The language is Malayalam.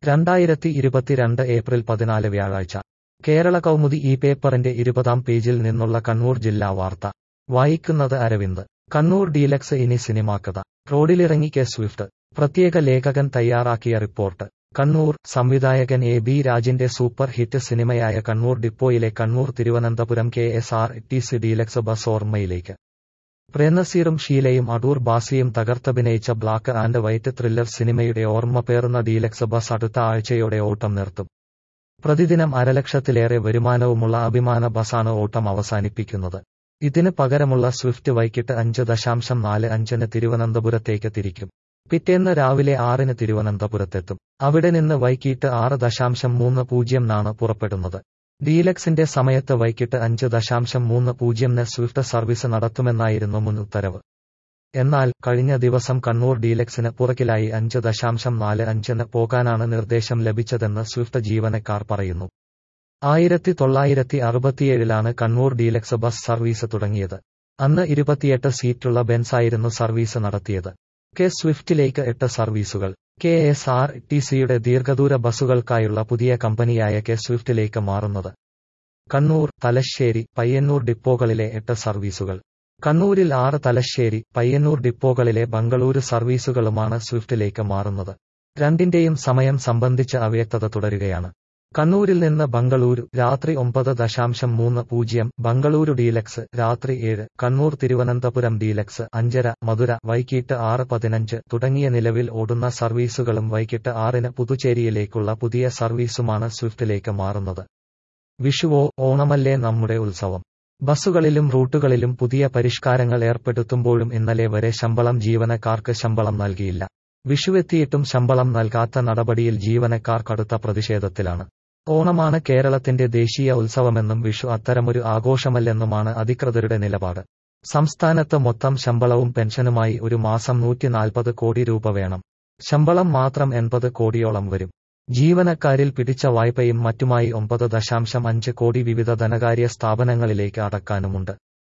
രണ്ടായിരത്തി ഇരുപത്തിരണ്ട് ഏപ്രിൽ പതിനാല് വ്യാഴാഴ്ച കേരള കൗമുദി ഈ പേപ്പറിന്റെ ഇരുപതാം പേജിൽ നിന്നുള്ള കണ്ണൂർ ജില്ലാ വാർത്ത വായിക്കുന്നത് അരവിന്ദ് കണ്ണൂർ ഡീലക്സ് ഇനി സിനിമാക്കഥ റോഡിലിറങ്ങി കെ സ്വിഫ്റ്റ് പ്രത്യേക ലേഖകൻ തയ്യാറാക്കിയ റിപ്പോർട്ട് കണ്ണൂർ സംവിധായകൻ എ ബി രാജിന്റെ സൂപ്പർ ഹിറ്റ് സിനിമയായ കണ്ണൂർ ഡിപ്പോയിലെ Kannur Thiruvananthapuram K S R T C deluxe bus ഓർമ്മയിലേക്ക് പ്രേംനസീറും ഷീലയും അടൂർ ബാസിയും തകർത്തഭിനയിച്ച ബ്ലാക്ക് ആൻഡ് വൈറ്റ് ത്രില്ലർ സിനിമയുടെ ഓർമ്മ പേറുന്ന ഡീലക്സ് ബസ് അടുത്ത ആഴ്ചയോടെ ഓട്ടം നിർത്തും പ്രതിദിനം അരലക്ഷത്തിലേറെ വരുമാനവുമുള്ള അഭിമാന ബസാണ് ഓട്ടം അവസാനിപ്പിക്കുന്നത് ഇതിന് പകരമുള്ള സ്വിഫ്റ്റ് വൈകിട്ട് അഞ്ച് ദശാംശം നാല് അഞ്ചിന് തിരുവനന്തപുരത്തേക്ക് തിരിക്കും പിറ്റേന്ന് രാവിലെ ആറിന് തിരുവനന്തപുരത്തെത്തും അവിടെ നിന്ന് വൈകിട്ട് ആറ് ദശാംശം മൂന്ന് പൂജ്യംനാണ് പുറപ്പെടുന്നത് ഡീലക്സിന്റെ സമയത്ത് വൈകിട്ട് അഞ്ച് ദശാംശം മൂന്ന് പൂജ്യംന് സ്വിഫ്റ്റ് സർവീസ് നടത്തുമെന്നായിരുന്നു മുൻ ഉത്തരവ് എന്നാൽ കഴിഞ്ഞ ദിവസം കണ്ണൂർ ഡീലക്സിന് പുറകിലായി അഞ്ച് ദശാംശം നാല് അഞ്ചിന് പോകാനാണ് നിർദ്ദേശം ലഭിച്ചതെന്ന് സ്വിഫ്റ്റ് ജീവനക്കാർ പറയുന്നു ആയിരത്തി തൊള്ളായിരത്തി അറുപത്തിയേഴിലാണ് കണ്ണൂർ ഡീലക്സ് ബസ് സർവീസ് തുടങ്ങിയത് അന്ന് ഇരുപത്തിയെട്ട് സീറ്റുള്ള ബെൻസായിരുന്നു സർവീസ് നടത്തിയത് കെ സ്വിഫ്റ്റിലേക്ക് എട്ട് സർവീസുകൾ കെ എസ് ആർ ടി സിയുടെ ദീർഘദൂര ബസ്സുകൾക്കായുള്ള പുതിയ കമ്പനിയായ കെ സ്വിഫ്റ്റിലേക്ക് മാറുന്നത് കണ്ണൂർ തലശ്ശേരി പയ്യന്നൂർ ഡിപ്പോകളിലെ എട്ട് സർവീസുകൾ കണ്ണൂരിൽ ആറ് തലശ്ശേരി പയ്യന്നൂർ ഡിപ്പോകളിലെ ബംഗളൂരു സർവീസുകളുമാണ് സ്വിഫ്റ്റിലേക്ക് മാറുന്നത് രണ്ടിന്റെയും സമയം സംബന്ധിച്ച് അവ്യക്തത തുടരുകയാണ് കണ്ണൂരിൽ നിന്ന് ബംഗളൂരു രാത്രി ഒമ്പത് ദശാംശം മൂന്ന് പൂജ്യം ബംഗളൂരു ഡീലക്സ് രാത്രി ഏഴ് കണ്ണൂർ തിരുവനന്തപുരം ഡീലക്സ് അഞ്ചര മധുര വൈകിട്ട് ആറ് പതിനഞ്ച് തുടങ്ങിയ നിലവിൽ ഓടുന്ന സർവീസുകളും വൈകിട്ട് ആറിന് പുതുച്ചേരിയിലേക്കുള്ള പുതിയ സർവീസുമാണ് സ്വിഫ്റ്റിലേക്ക് മാറുന്നത് വിഷുവോ ഓണമല്ലേ നമ്മുടെ ഉത്സവം ബസ്സുകളിലും റൂട്ടുകളിലും പുതിയ പരിഷ്കാരങ്ങൾ ഏർപ്പെടുത്തുമ്പോഴും ഇന്നലെ വരെ ശമ്പളം ജീവനക്കാർക്ക് ശമ്പളം നൽകിയില്ല വിഷുവെത്തിയിട്ടും ശമ്പളം നൽകാത്ത നടപടിയിൽ ജീവനക്കാർ കടുത്ത പ്രതിഷേധത്തിലാണ് ഓണമാണ് കേരളത്തിന്റെ ദേശീയ ഉത്സവമെന്നും വിഷു അത്തരമൊരു ആഘോഷമല്ലെന്നുമാണ് അധികൃതരുടെ നിലപാട് സംസ്ഥാനത്ത് മൊത്തം ശമ്പളവും പെൻഷനുമായി ഒരു മാസം നൂറ്റിനാൽപ്പത് കോടി രൂപ വേണം ശമ്പളം മാത്രം എൺപത് കോടിയോളം വരും ജീവനക്കാരിൽ പിടിച്ച വായ്പയും മറ്റുമായി ഒമ്പത് ദശാംശം അഞ്ച് കോടി വിവിധ ധനകാര്യ സ്ഥാപനങ്ങളിലേക്ക് അടക്കാനുമുണ്ട്